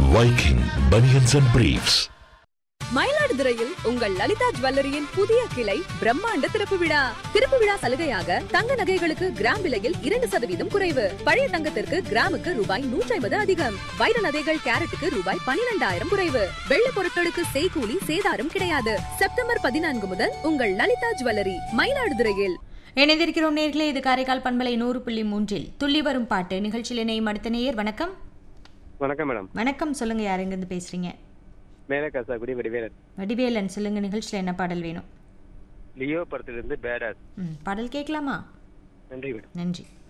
Viking Bunions and Briefs. மயிலாடுதுறையில் உங்கள் லலிதா ஜுவல்லரியின் புதிய கிளை பிரம்மாண்ட திறப்பு விழா திறப்பு விழா சலுகையாக தங்க நகைகளுக்கு கிராம் விலையில் இரண்டு சதவீதம் குறைவு பழைய தங்கத்திற்கு கிராமுக்கு ரூபாய் நூற்றி ஐம்பது அதிகம் வைர நகைகள் கேரட்டுக்கு ரூபாய் பனிரெண்டாயிரம் குறைவு வெள்ளி பொருட்களுக்கு செய்கூலி சேதாரம் கிடையாது செப்டம்பர் பதினான்கு முதல் உங்கள் லலிதா ஜுவல்லரி மயிலாடுதுறையில் இணைந்திருக்கிறோம் நேர்களே இது காரைக்கால் பண்பலை நூறு புள்ளி மூன்றில் துள்ளி வரும் பாட்டு நிகழ்ச்சியில் இணையும் அடுத்த நேயர் வணக்கம் வணக்கம் மேடம் வணக்கம் சொல்லுங்க யார் எங்கிருந்து பேசுறீங்க மேலே கசாக்குடி வடிவேலன் வடிவேலன் சொல்லுங்க நிகழ்ச்சியில் என்ன பாடல் வேணும் லியோ படத்திலிருந்து பேடாஸ் ம் பாடல் கேட்கலாமா நன்றி மேடம் நன்றி